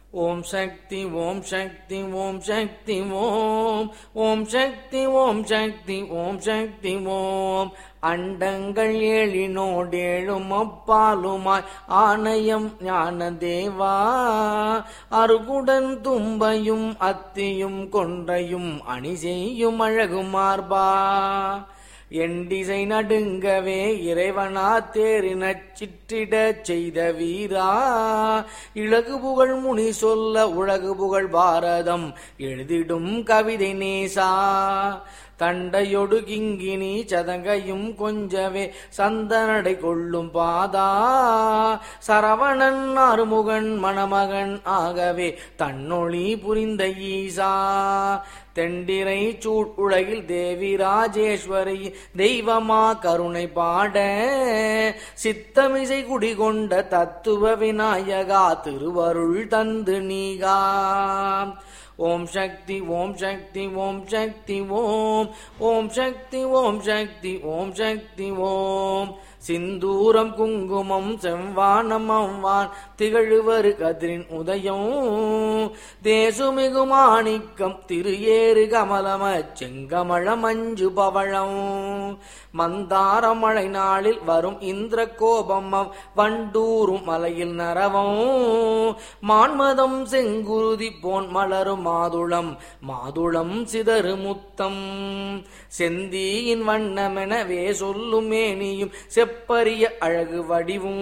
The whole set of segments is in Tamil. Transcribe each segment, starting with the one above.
ஓம் சக்தி ஓம் சக்தி ஓம் சக்தி ஓம் ஓம் சக்தி ஓம் சக்தி ஓம் சக்தி ஓம் அண்டங்கள் ஏழினோடேழும் அப்பாலுமாய் ஆணையம் ஞான தேவா அருகுடன் தும்பையும் அத்தியும் கொன்றையும் அணி செய்யும் அழகு மார்பா என் திசை நடுங்கவே இறைவனா தேரினச் சிற்றிடச் செய்த வீரா இழகு புகழ் முனி சொல்ல உலகு புகழ் பாரதம் எழுதிடும் கவிதை நேசா தண்டையொடு கிங்கினி சதங்கையும் கொஞ்சவே சந்தனடை கொள்ளும் பாதா சரவணன் அருமுகன் மணமகன் ஆகவே தன்னொளி புரிந்த ஈசா தெண்டிரை சூட் உலகில் தேவி ராஜேஸ்வரி தெய்வமா கருணை பாட சித்தமிசை குடிகொண்ட தத்துவ விநாயகா திருவருள் தந்து நீகா ஓம் சக்தி ஓம் சக்தி ஓம் சக்தி ஓம் ஓம் சக்தி ஓம் சக்தி ஓம் சக்தி ஓம் சிந்தூரம் குங்குமம் செவ்வானம் அவ்வான் திகழுவரு கதிரின் உதயம் தேசுமிகு மாணிக்கம் திரு ஏறு கமலம செங்கமழ மஞ்சு பவழம் மந்தார மழை நாளில் வரும் இந்திர கோபம் அவ் வண்டூரும் மலையில் நரவம் மான்மதம் செங்குருதி போன் மலரும் மாதுளம் மாதுளம் சிதறு முத்தம் செந்தியின் வண்ணமெனவே சொல்லும் மேனியும் செப்பரிய அழகு வடிவும்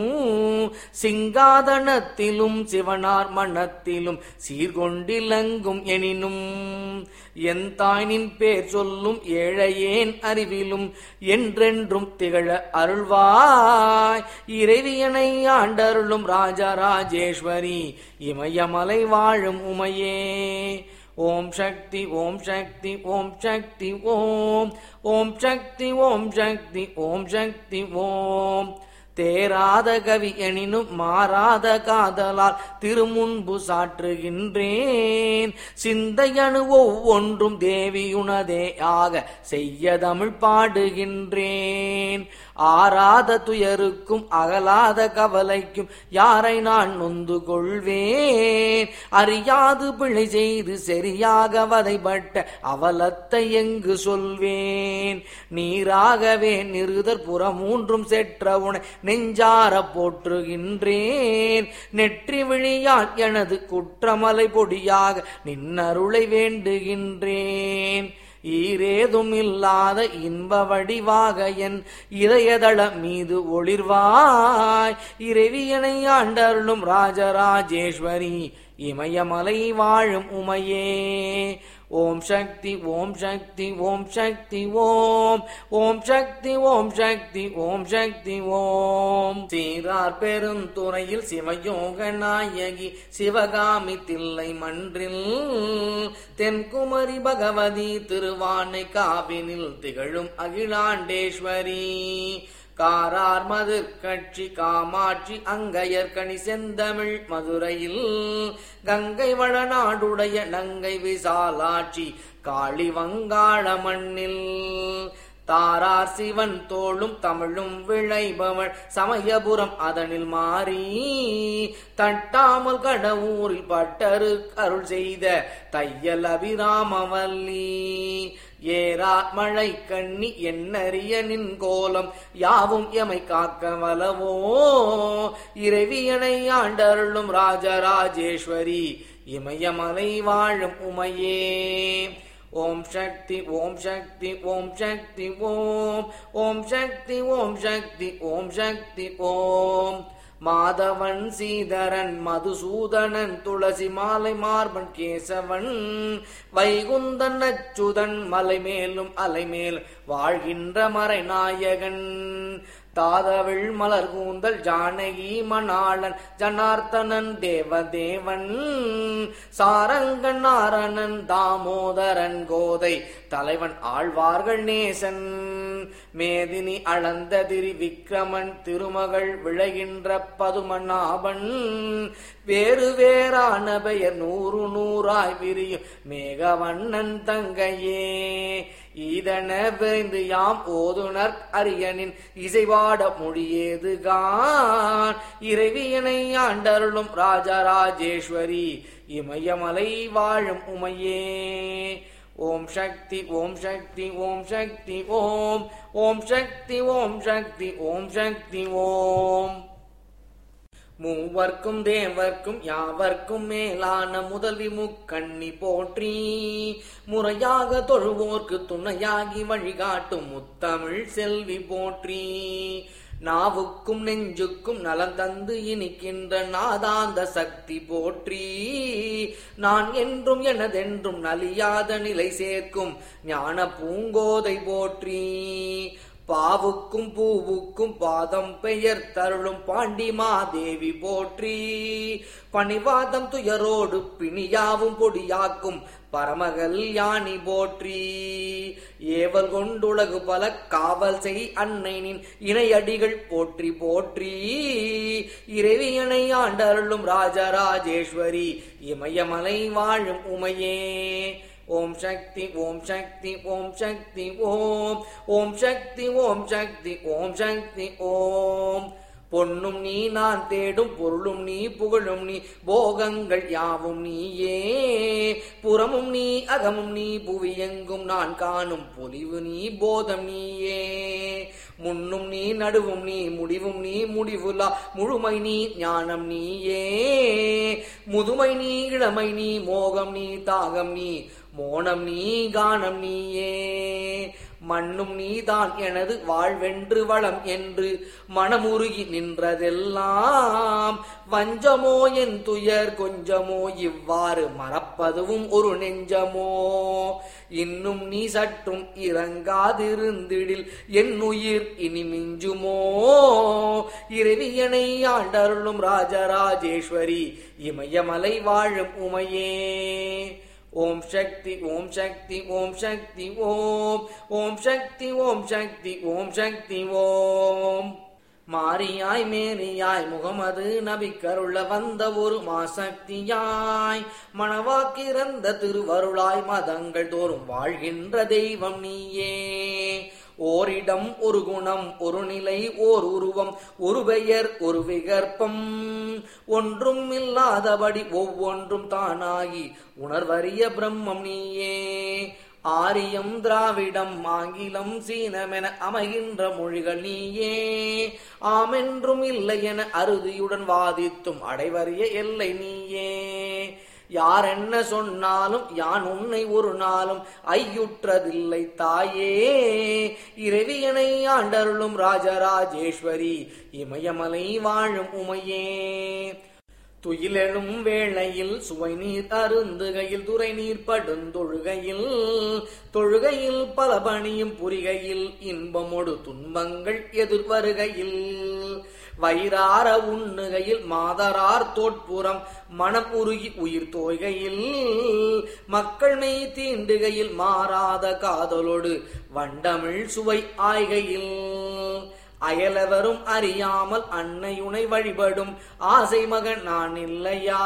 சிங்காதனத்திலும் சிவனார் மனத்திலும் சீர்கொண்டிலங்கும் எனினும் என் தாய்னின் பேர் சொல்லும் ஏழையேன் அறிவிலும் என்றென்றும் திகழ அருள்வாய் இறைவியனை ஆண்டருளும் ராஜா ராஜேஸ்வரி இமயமலை வாழும் உமையே ஓம் சக்தி ஓம் சக்தி ஓம் சக்தி ஓம் ஓம் சக்தி ஓம் சக்தி ஓம் சக்தி ஓம் தேராத கவி எனினும் மாறாத காதலால் திருமுன்பு சாற்றுகின்றேன் சிந்தையணு ஒவ்வொன்றும் தேவியுனதே ஆக செய்ய தமிழ் பாடுகின்றேன் ஆறாத துயருக்கும் அகலாத கவலைக்கும் யாரை நான் நொந்து கொள்வேன் அறியாது பிழை செய்து சரியாக வதைப்பட்ட அவலத்தை எங்கு சொல்வேன் நீராகவே நிறுதற் புறமூன்றும் செற்ற உனை நெஞ்சார போற்றுகின்றேன் நெற்றி விழியால் எனது குற்றமலை பொடியாக நின்னருளை வேண்டுகின்றேன் ஈரேதும் இல்லாத இன்ப வடிவாக என் இதயதள மீது ஒளிர்வாய் இறைவியனை ஆண்டருளும் ராஜராஜேஸ்வரி இமயமலை வாழும் உமையே ஓம் சக்தி ஓம் சக்தி ஓம் சக்தி ஓம் ஓம் சக்தி ஓம் சக்தி ஓம் சக்தி ஓம் சீரார் பெருந்துறையில் சிவயோக நாயகி சிவகாமி தில்லை மன்றில் தென்குமரி பகவதி திருவானை காவினில் திகழும் அகிலாண்டேஸ்வரி காரார் மதுர் கட்சி காமாட்சி அங்கையர்கணி செந்தமிழ் மதுரையில் கங்கை வளநாடுடைய நங்கை விசாலாட்சி காளி வங்காள மண்ணில் தாரார் சிவன் தோளும் தமிழும் விளைபவள் சமயபுரம் அதனில் மாறி தட்டாமல் கடவுரில் பட்டரு அருள் செய்த தையல் அபிராமவல்லி ஏரா மழை கண்ணி என்னறிய நின் கோலம் யாவும் எமை காக்க வலவோ இறைவியனை ஆண்டருளும் ராஜராஜேஸ்வரி இமயமலை வாழும் உமையே ஓம் சக்தி ஓம் சக்தி ஓம் சக்தி ஓம் ஓம் சக்தி ஓம் சக்தி ஓம் சக்தி ஓம் மாதவன் சீதரன் மதுசூதனன் துளசி மாலை மார்பன் கேசவன் வைகுந்தன் அச்சுதன் மலை மேலும் அலை மேல் வாழ்கின்ற மறைநாயகன் தாதவிள் மலர் கூந்தல் ஜானகி மணாளன் ஜனார்த்தனன் தேவதேவன் சாரங்கன் நாரணன் தாமோதரன் கோதை தலைவன் ஆழ்வார்கள் நேசன் மேதினி அளந்ததிரி விக்கிரமன் திருமகள் விளைகின்ற பதுமநாபன் வேறு வேறான பெயர் நூறு நூறாய் விரியும் மேகவண்ணன் தங்கையே ஈதன விரைந்து யாம் ஓதுனர் அரியனின் இசைவாட மொழியேதுகான் இறைவியனை ஆண்டருளும் ராஜராஜேஸ்வரி இமயமலை வாழும் உமையே ஓம் சக்தி ஓம் சக்தி ஓம் சக்தி ஓம் ஓம் சக்தி ஓம் சக்தி ஓம் சக்தி ஓம் மூவர்க்கும் தேவர்க்கும் யாவர்க்கும் மேலான முதல்வி முக்கண்ணி போற்றி முறையாக தொழுவோர்க்கு துணையாகி வழிகாட்டும் முத்தமிழ் செல்வி போற்றி நாவுக்கும் நெஞ்சுக்கும் நலம் தந்து இனிக்கின்ற நாதாந்த சக்தி போற்றி நான் என்றும் எனதென்றும் நலியாத நிலை சேர்க்கும் ஞான பூங்கோதை போற்றி பாவுக்கும் பூவுக்கும் பாதம் பெயர் தருளும் பாண்டி மாதேவி போற்றி பணிவாதம் துயரோடு பிணியாவும் பொடியாக்கும் பரமகள் யானி போற்றி ஏவல் கொண்டுலகு பல காவல் செய் அன்னைனின் இணையடிகள் போற்றி போற்றி இறைவியனை ஆண்டருளும் ராஜராஜேஸ்வரி இமயமலை வாழும் உமையே ஓம் சக்தி ஓம் சக்தி ஓம் சக்தி ஓம் ஓம் சக்தி ஓம் சக்தி ஓம் சக்தி ஓம் பொன்னும் நீ நான் தேடும் பொருளும் நீ புகழும் நீ போகங்கள் யாவும் நீயே புறமும் நீ அகமும் நீ புவியெங்கும் நான் காணும் பொலிவு நீ போதம் நீயே முன்னும் நீ நடுவும் நீ முடிவும் நீ முடிவுலா முழுமை நீ ஞானம் நீயே முதுமை நீ இளமை நீ மோகம் நீ தாகம் நீ மோனம் நீ கானம் நீயே மண்ணும் நீதான் எனது வாழ்வென்று வளம் என்று மனமுருகி நின்றதெல்லாம் வஞ்சமோ என் துயர் கொஞ்சமோ இவ்வாறு மறப்பதுவும் ஒரு நெஞ்சமோ இன்னும் நீ சற்றும் இறங்காதிருந்திடில் என் உயிர் இனி மிஞ்சுமோ இறைவியனை ஆண்டருளும் ராஜராஜேஸ்வரி இமயமலை வாழும் உமையே ஓம் சக்தி ஓம் சக்தி ஓம் சக்தி ஓம் ஓம் சக்தி ஓம் சக்தி ஓம் சக்தி ஓம் மாரியாய் மேரியாய் முகமது நபி கருள வந்த ஒரு மாசக்தியாய் மணவாக்கிறந்த திருவருளாய் மதங்கள் தோறும் வாழ்கின்ற தெய்வம் நீயே ஓரிடம் ஒரு குணம் ஒரு நிலை ஓர் உருவம் ஒரு பெயர் ஒரு விகற்பம் ஒன்றும் இல்லாதபடி ஒவ்வொன்றும் தானாகி உணர்வறிய பிரம்மம் நீயே ஆரியம் திராவிடம் ஆங்கிலம் சீனமென அமைகின்ற மொழிகள் நீயே ஆமென்றும் இல்லை என அறுதியுடன் வாதித்தும் அடைவறிய எல்லை நீயே யார் என்ன சொன்னாலும் யான் உன்னை ஒரு நாளும் ஐயுற்றதில்லை தாயே இறைவியனை ஆண்டருளும் ராஜராஜேஸ்வரி இமயமலை வாழும் உமையே துயிலெழும் வேளையில் சுவை நீர் அருந்துகையில் துறை நீர் படுந்தொழுகையில் தொழுகையில் பல பணியும் புரிகையில் இன்பமொடு துன்பங்கள் எதிர்வருகையில் வயிறார உண்ணுகையில் மாதரார் தோட்புறம் மனம் உருகி உயிர் தோய்கையில் மக்கள் மெய் தீண்டுகையில் மாறாத காதலோடு வண்டமிழ் சுவை ஆய்கையில் அயலவரும் அறியாமல் அன்னையுனை வழிபடும் ஆசை மகன் நான் இல்லையா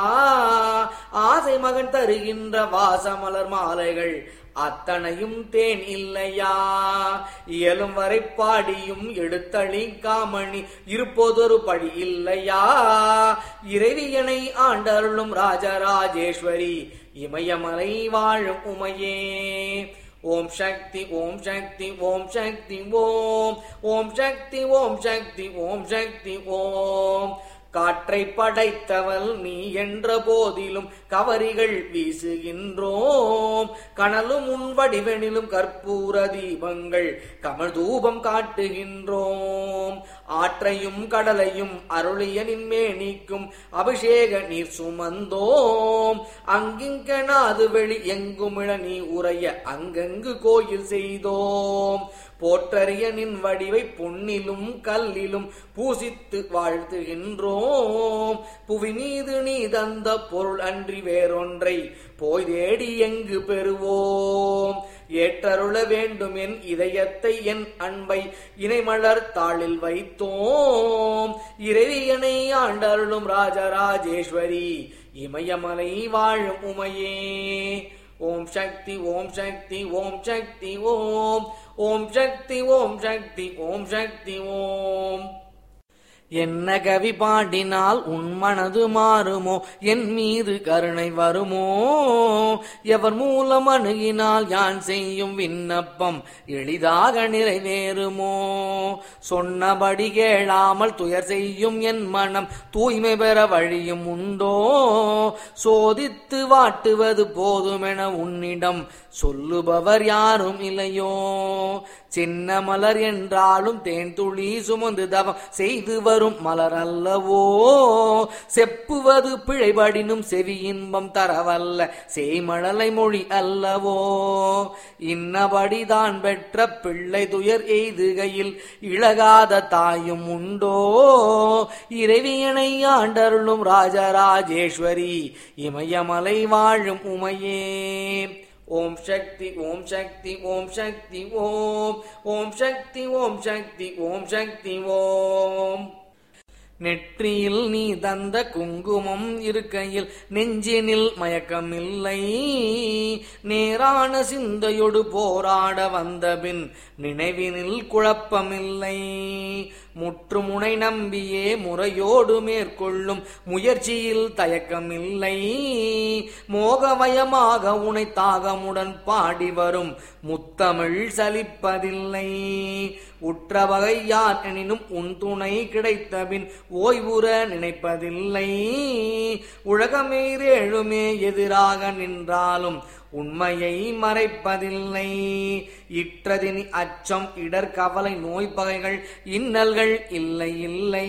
ஆசை மகன் தருகின்ற வாசமலர் மாலைகள் அத்தனையும் தேன் இல்லையா இயலும் வரை பாடியும் எடுத்தளி காமணி இருப்பதொரு படி இல்லையா இறைவியனை ஆண்டருளும் ராஜராஜேஸ்வரி இமயமலை வாழும் உமையே ஓம் சக்தி ஓம் சக்தி ஓம் சக்தி ஓம் ஓம் சக்தி ஓம் சக்தி ஓம் சக்தி ஓம் காற்றை படைத்தவள் நீ என்ற போதிலும் கவரிகள் வீசுகின்றோம் கனலும் உன் வடிவெனிலும் கற்பூர தீபங்கள் கமல் தூபம் காட்டுகின்றோம் ஆற்றையும் கடலையும் அருளியனின் மேனிக்கும் அபிஷேக நீர் சுமந்தோம் அங்கிங்கனாது வெளி எங்குமிழ நீ உரைய அங்கங்கு கோயில் செய்தோம் போற்றறிய நின் வடிவை பொன்னிலும் கல்லிலும் பூசித்து வாழ்த்துகின்றோம் வைத்தோம் புவி மீது நீ தந்த பொருள் அன்றி வேறொன்றை போய் தேடி எங்கு பெறுவோம் ஏற்றருள வேண்டும் என் இதயத்தை என் அன்பை இணைமலர் தாளில் வைத்தோம் இறைவியனை ஆண்டருளும் ராஜராஜேஸ்வரி இமயமலை வாழும் உமையே ஓம் சக்தி ஓம் சக்தி ஓம் சக்தி ஓம் ஓம் சக்தி ஓம் சக்தி ஓம் சக்தி ஓம் என்ன கவி பாடினால் உன் மனது மாறுமோ என் மீது கருணை வருமோ எவர் மூலம் அணுகினால் யான் செய்யும் விண்ணப்பம் எளிதாக நிறைவேறுமோ சொன்னபடி கேளாமல் துயர் செய்யும் என் மனம் தூய்மை பெற வழியும் உண்டோ சோதித்து வாட்டுவது போதுமென உன்னிடம் சொல்லுபவர் யாரும் இல்லையோ சின்ன மலர் என்றாலும் தேன் துளி சுமந்து தவம் செய்து வரும் மலர் அல்லவோ செப்புவது பிழைபடினும் செவி இன்பம் தரவல்ல செய்மழலை மொழி அல்லவோ இன்னபடிதான் பெற்ற பிள்ளை துயர் எய்துகையில் இழகாத தாயும் உண்டோ இறைவியனை ஆண்டருளும் ராஜராஜேஸ்வரி இமயமலை வாழும் உமையே ஓம் சக்தி ஓம் சக்தி ஓம் சக்தி ஓம் ஓம் சக்தி ஓம் சக்தி ஓம் சக்தி ஓம் நெற்றியில் நீ தந்த குங்குமம் இருக்கையில் நெஞ்சினில் மயக்கமில்லை நேரான சிந்தையொடு போராட வந்தபின் நினைவினில் குழப்பமில்லை முற்றுமுனை நம்பியே முறையோடு மேற்கொள்ளும் முயற்சியில் தயக்கமில்லை மோகமயமாக உனை தாகமுடன் பாடி வரும் முத்தமிழ் சலிப்பதில்லை உற்ற வகை யார் எனினும் உன் துணை கிடைத்தபின் ஓய்வுற நினைப்பதில்லை உலகமேரேழுமே எதிராக நின்றாலும் உண்மையை மறைப்பதில்லை இற்றதினி அச்சம் இடர் கவலை நோய் பகைகள் இன்னல்கள் இல்லை இல்லை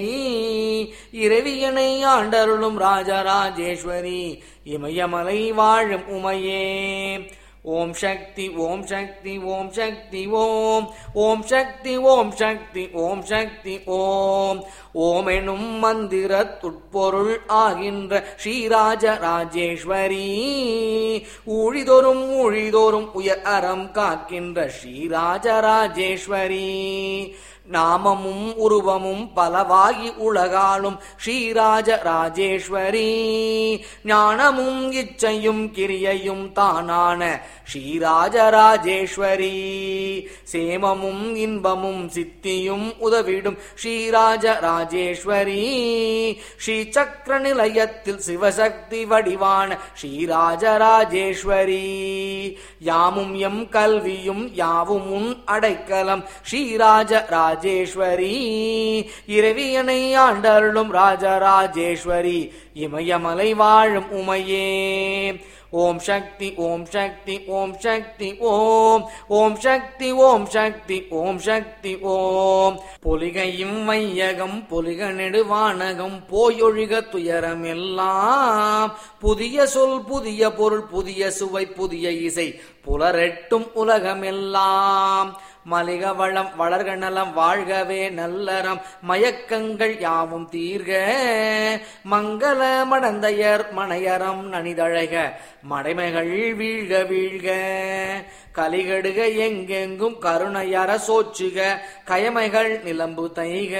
இரவியனை ஆண்டருளும் ராஜராஜேஸ்வரி இமயமலை வாழும் உமையே ஓம் சக்தி ஓம் சக்தி ஓம் சக்தி ஓம் ஓம் சக்தி ஓம் சக்தி ஓம் சக்தி ஓம் ஓம் எனும் மந்திர துட்பொருள் ஆகின்ற ஸ்ரீராஜ ராஜேஸ்வரி ஊழிதோறும் ஊழிதோறும் உயர் அறம் காக்கின்ற ஸ்ரீராஜ ராஜேஸ்வரி நாமமும் உருவமும் பலவாகி உலகாளும் ஸ்ரீராஜ ராஜேஸ்வரி ஞானமும் இச்சையும் கிரியையும் தானான ஸ்ரீராஜ ராஜேஸ்வரி சேமமும் இன்பமும் சித்தியும் உதவிடும் ஸ்ரீராஜ ராஜேஸ்வரி ஸ்ரீ சக்கர நிலையத்தில் சிவசக்தி வடிவான ஸ்ரீராஜ ராஜேஸ்வரி யாமும் எம் கல்வியும் யாவும் உன் அடைக்கலம் ஸ்ரீராஜ ராஜேஸ்வரி இரவியனை ஆண்டருளும் ராஜராஜேஸ்வரி இமயமலை வாழும் உமையே ஓம் சக்தி ஓம் சக்தி ஓம் சக்தி ஓம் ஓம் சக்தி ஓம் சக்தி ஓம் சக்தி ஓம் பொலிகையும் வையகம் பொலிக நெடுவானகம் போயொழிக துயரம் எல்லாம் புதிய சொல் புதிய பொருள் புதிய சுவை புதிய இசை புலரெட்டும் உலகமெல்லாம் மலிக வளம் வளர்க நலம் வாழ்கவே நல்லறம் மயக்கங்கள் யாவும் தீர்க மங்கள மடந்தையர் மனையறம் நனிதழக மடைமைகள் வீழ்க வீழ்க கலிகடுக எங்கெங்கும் கருணையர சோச்சுக கயமைகள் நிலம்பு தைக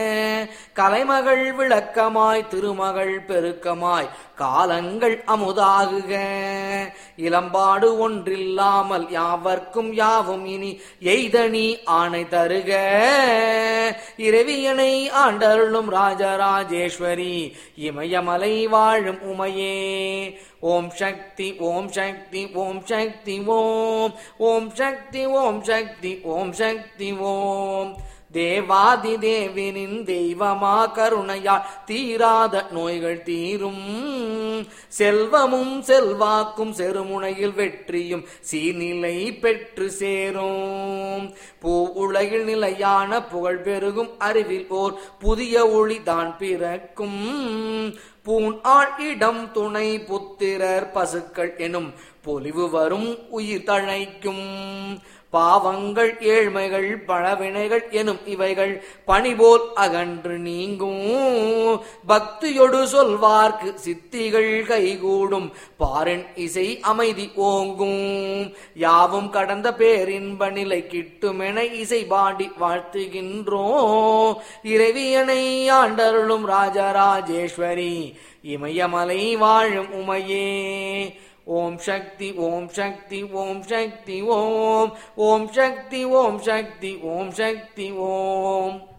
கலைமகள் விளக்கமாய் திருமகள் பெருக்கமாய் காலங்கள் அமுதாகுக இளம்பாடு ஒன்றில்லாமல் யாவர்க்கும் யாவும் இனி எய்தனி ஆணை தருக இரவியனை ஆண்டருளும் ராஜராஜேஸ்வரி இமயமலை வாழும் உமையே ஓம் சக்தி ஓம் சக்தி ஓம் சக்தி ஓம் ஓம் சக்தி ஓம் சக்தி ஓம் சக்தி ஓம் தேவாதி தேவினின் தெய்வமா கருணையால் தீராத நோய்கள் தீரும் செல்வமும் செல்வாக்கும் செருமுனையில் வெற்றியும் சீர்நிலை பெற்று சேரும் பூ உலகில் நிலையான புகழ் பெருகும் அறிவில் ஓர் புதிய ஒளி தான் பிறக்கும் பூன் ஆள் இடம் துணை புத்திரர் பசுக்கள் எனும் பொலிவு வரும் உயிர் தழைக்கும் பாவங்கள் ஏழ்மைகள் பழவினைகள் எனும் இவைகள் பணிபோல் அகன்று நீங்கும் பக்தியொடு சொல்வார்க்கு சித்திகள் கைகூடும் பாரன் இசை அமைதி ஓங்கும் யாவும் கடந்த பேரின்ப நிலை கிட்டுமென இசை பாடி வாழ்த்துகின்றோம் இறைவியனை ஆண்டருளும் ராஜராஜேஸ்வரி இமயமலை வாழும் உமையே ஓம் சக்தி ஓம் சக்தி ஓம் சக்தி ஓம் ஓம் சக்தி ஓம் சக்தி ஓம் சக்தி ஓம்